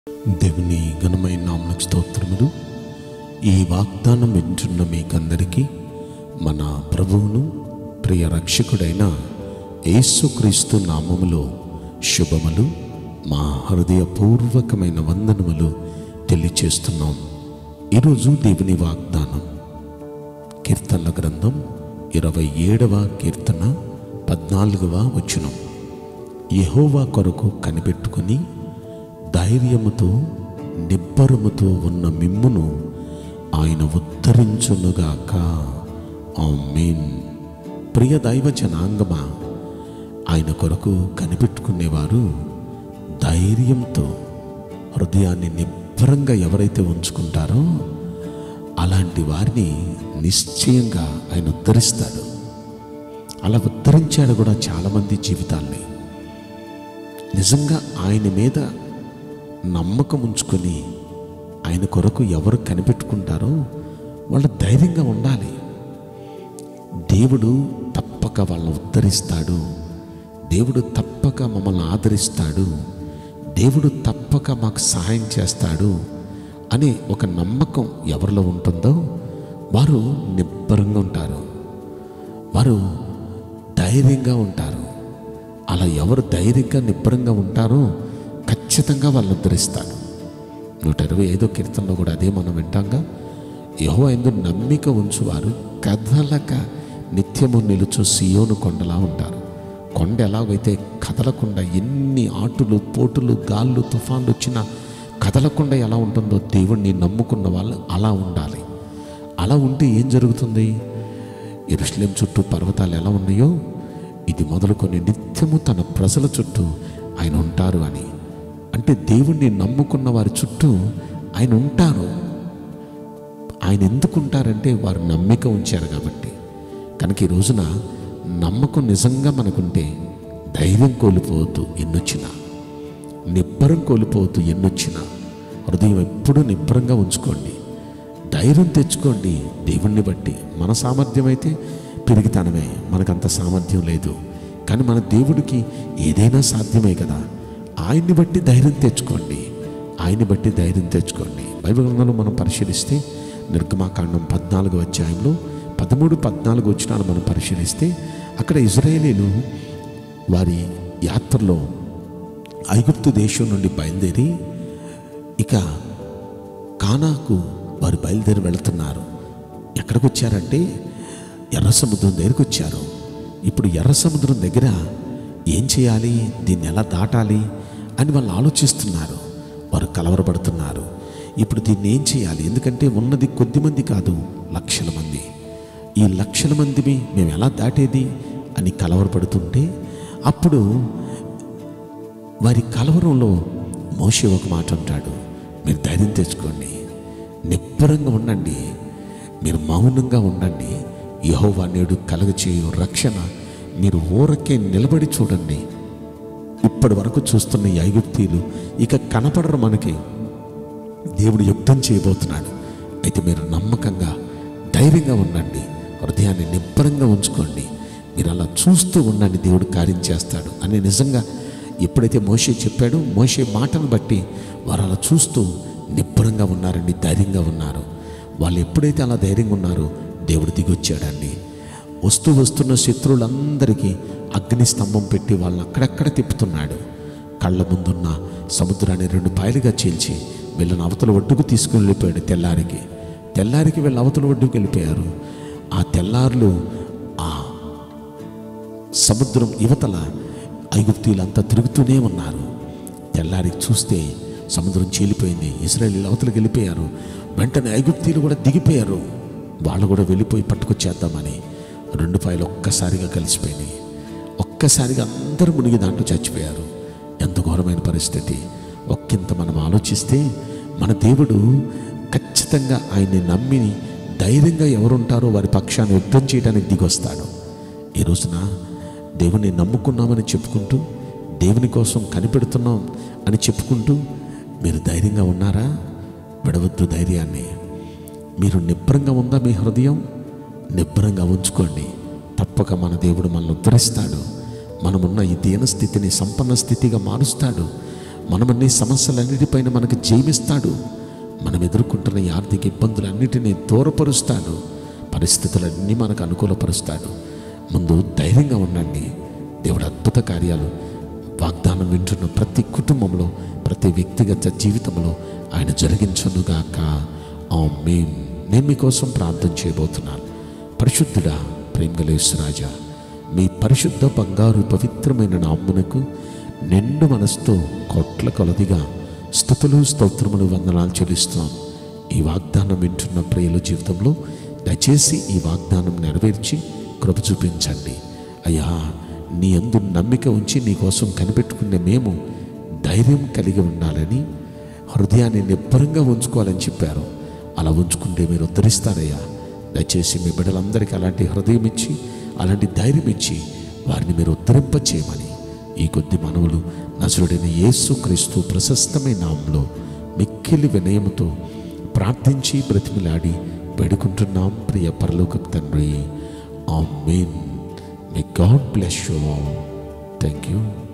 దేవుని ఘనమైన నామకు స్తోత్రములు ఈ వాగ్దానం వింటున్న మీకందరికీ మన ప్రభువును ప్రియ రక్షకుడైన యేసుక్రీస్తు నామములో శుభములు మా హృదయపూర్వకమైన వందనములు తెలియచేస్తున్నాం ఈరోజు దేవుని వాగ్దానం కీర్తనల గ్రంథం ఇరవై ఏడవ కీర్తన పద్నాలుగవ వచనం యెహోవా కొరకు కనిపెట్టుకొని ధైర్యముతో నిబ్బరముతో ఉన్న మిమ్మును ఆయన ఉద్ధరించునుగాక ఆమేన్ ప్రియ దైవ జనాంగమా ఆయన కొరకు కనిపెట్టుకునేవారు ధైర్యంతో హృదయాన్ని నిబ్బరంగా ఎవరైతే ఉంచుకుంటారో అలాంటి వారిని నిశ్చయంగా ఆయన ఉద్ధరిస్తాడు అలా ఉద్ధరించాడు కూడా చాలామంది జీవితాల్ని నిజంగా ఆయన మీద నమ్మకం ఉంచుకొని ఆయన కొరకు ఎవరు కనిపెట్టుకుంటారో వాళ్ళు ధైర్యంగా ఉండాలి దేవుడు తప్పక వాళ్ళని ఉద్ధరిస్తాడు దేవుడు తప్పక మమ్మల్ని ఆదరిస్తాడు దేవుడు తప్పక మాకు సహాయం చేస్తాడు అనే ఒక నమ్మకం ఎవరిలో ఉంటుందో వారు నిబ్బరంగా ఉంటారు వారు ధైర్యంగా ఉంటారు అలా ఎవరు ధైర్యంగా నిబ్బరంగా ఉంటారో ఖచ్చితంగా వాళ్ళు ఉద్ధరిస్తారు నూట ఇరవై ఐదో కీర్తనలో కూడా అదే మనం వింటాంగా యహో ఎందు నమ్మిక ఉంచువారు కదలక నిత్యము నిలుచు సియోను కొండలా ఉంటారు కొండ ఎలాగైతే కదలకుండా ఎన్ని ఆటులు పోటులు గాళ్ళు తుఫాన్లు వచ్చినా కదలకుండా ఎలా ఉంటుందో దేవుణ్ణి నమ్ముకున్న వాళ్ళు అలా ఉండాలి అలా ఉంటే ఏం జరుగుతుంది ఎరుశ్లేం చుట్టూ పర్వతాలు ఎలా ఉన్నాయో ఇది మొదలుకొని నిత్యము తన ప్రజల చుట్టూ ఆయన ఉంటారు అని అంటే దేవుణ్ణి నమ్ముకున్న వారి చుట్టూ ఆయన ఉంటారు ఆయన ఎందుకు ఉంటారంటే వారు నమ్మిక ఉంచారు కాబట్టి కనుక ఈ రోజున నమ్మకం నిజంగా మనకుంటే ధైర్యం కోల్పోవద్దు ఎన్నొచ్చినా నిబ్బరం కోల్పోవద్దు ఎన్నొచ్చినా హృదయం ఎప్పుడూ నిబ్బరంగా ఉంచుకోండి ధైర్యం తెచ్చుకోండి దేవుణ్ణి బట్టి మన సామర్థ్యం అయితే పెరిగితనమే మనకంత సామర్థ్యం లేదు కానీ మన దేవుడికి ఏదైనా సాధ్యమే కదా ఆయన్ని బట్టి ధైర్యం తెచ్చుకోండి ఆయన్ని బట్టి ధైర్యం తెచ్చుకోండి బైబిల్ గ్రంథంలో మనం పరిశీలిస్తే నిర్గమాకాండం పద్నాలుగు అధ్యాయంలో పదమూడు పద్నాలుగు వచ్చినాలు మనం పరిశీలిస్తే అక్కడ ఇజ్రాయేలీలు వారి యాత్రలో ఐగుప్తు దేశం నుండి బయలుదేరి ఇక కానాకు వారు బయలుదేరి వెళుతున్నారు ఎక్కడికి వచ్చారంటే ఎర్ర సముద్రం దగ్గరికి వచ్చారు ఇప్పుడు ఎర్ర సముద్రం దగ్గర ఏం చేయాలి దీన్ని ఎలా దాటాలి అని వాళ్ళు ఆలోచిస్తున్నారు వారు కలవరపడుతున్నారు ఇప్పుడు దీన్ని ఏం చేయాలి ఎందుకంటే ఉన్నది కొద్ది మంది కాదు లక్షల మంది ఈ లక్షల మందిని మేము ఎలా దాటేది అని కలవరపడుతుంటే అప్పుడు వారి కలవరంలో మోషే ఒక మాట అంటాడు మీరు ధైర్యం తెచ్చుకోండి నిబ్బరంగా ఉండండి మీరు మౌనంగా ఉండండి యహోవా నేడు కలగచేయు రక్షణ మీరు ఊరకే నిలబడి చూడండి ఇప్పటి వరకు చూస్తున్న ఈ ఐగుప్తీలు ఇక కనపడరు మనకి దేవుడు యుద్ధం చేయబోతున్నాడు అయితే మీరు నమ్మకంగా ధైర్యంగా ఉండండి హృదయాన్ని నిబ్బరంగా ఉంచుకోండి మీరు అలా చూస్తూ ఉండండి దేవుడు కార్యం చేస్తాడు అని నిజంగా ఎప్పుడైతే మోషే చెప్పాడో మోషే మాటను బట్టి వారు అలా చూస్తూ నిబ్బరంగా ఉన్నారండి ధైర్యంగా ఉన్నారు వాళ్ళు ఎప్పుడైతే అలా ధైర్యంగా ఉన్నారో దేవుడు దిగొచ్చాడండి వస్తూ వస్తున్న శత్రువులందరికీ అగ్ని స్తంభం పెట్టి వాళ్ళని అక్కడక్కడ తిప్పుతున్నాడు కళ్ళ ముందున్న సముద్రాన్ని రెండు పాయలుగా చీల్చి వీళ్ళని అవతల ఒడ్డుకు తీసుకుని వెళ్ళిపోయాడు తెల్లారికి తెల్లారికి వీళ్ళు అవతల ఒడ్డుకు వెళ్ళిపోయారు ఆ తెల్లారులు ఆ సముద్రం యువతల ఐగుప్తీలంతా తిరుగుతూనే ఉన్నారు తెల్లారి చూస్తే సముద్రం చీలిపోయింది ఇస్రాయలీలు అవతలకి వెళ్ళిపోయారు వెంటనే ఐగుప్తీలు కూడా దిగిపోయారు వాళ్ళు కూడా వెళ్ళిపోయి పట్టుకొచ్చేద్దామని రెండు పాయలు ఒక్కసారిగా కలిసిపోయినాయి ఒక్కసారిగా అందరూ మునిగి దాంట్లో చచ్చిపోయారు ఎంత ఘోరమైన పరిస్థితి ఒక్కింత మనం ఆలోచిస్తే మన దేవుడు ఖచ్చితంగా ఆయన్ని నమ్మి ధైర్యంగా ఎవరుంటారో వారి పక్షాన్ని యుద్ధం చేయడానికి దిగొస్తాడు ఈ రోజున దేవుని నమ్ముకున్నామని చెప్పుకుంటూ దేవుని కోసం కనిపెడుతున్నాం అని చెప్పుకుంటూ మీరు ధైర్యంగా ఉన్నారా విడవద్దు ధైర్యాన్ని మీరు నిబ్బరంగా ఉందా మీ హృదయం నిబ్బరంగా ఉంచుకోండి తప్పక మన దేవుడు మనల్ని ఉద్ధరిస్తాడు మనమున్న ఈ దీన స్థితిని సంపన్న స్థితిగా మారుస్తాడు మనమన్ని సమస్యలన్నిటిపైన మనకు జీవిస్తాడు మనం ఎదుర్కొంటున్న ఈ ఆర్థిక ఇబ్బందులన్నిటినీ దూరపరుస్తాడు పరిస్థితులన్నీ మనకు అనుకూలపరుస్తాడు ముందు ధైర్యంగా ఉండండి దేవుడు అద్భుత కార్యాలు వాగ్దానం వింటున్న ప్రతి కుటుంబంలో ప్రతి వ్యక్తిగత జీవితంలో ఆయన జరిగించనుగాక ఆ మేం నేను మీకోసం ప్రార్థన చేయబోతున్నాను పరిశుద్ధుడా ప్రేమగలేశ్వరాజా మీ పరిశుద్ధ బంగారు పవిత్రమైన నామ్మునకు నిండు మనసుతో కోట్ల కొలదిగా స్థుతులు స్తోత్రములు వందనాలు చెల్లిస్తున్నాం ఈ వాగ్దానం వింటున్న ప్రియుల జీవితంలో దయచేసి ఈ వాగ్దానం నెరవేర్చి కృప చూపించండి అయ్యా నీ అందు నమ్మిక ఉంచి నీ కోసం కనిపెట్టుకునే మేము ధైర్యం కలిగి ఉండాలని హృదయాన్ని నిబ్బరంగా ఉంచుకోవాలని చెప్పారు అలా ఉంచుకుంటే మీరు ఉద్ధరిస్తారయ్యా దయచేసి మీ బిడ్డలందరికీ అలాంటి హృదయం ఇచ్చి అలాంటి ధైర్యం ఇచ్చి వారిని మీరు ఉద్ధరింప చేయమని ఈ కొద్ది మనవులు నసురుడైన యేసు క్రీస్తు ప్రశస్తమైన నామంలో మిక్కిలి వినయముతో ప్రార్థించి బ్రతిమిలాడి వేడుకుంటున్నాం ప్రియ పరలోక తండ్రి amen may God bless you thank you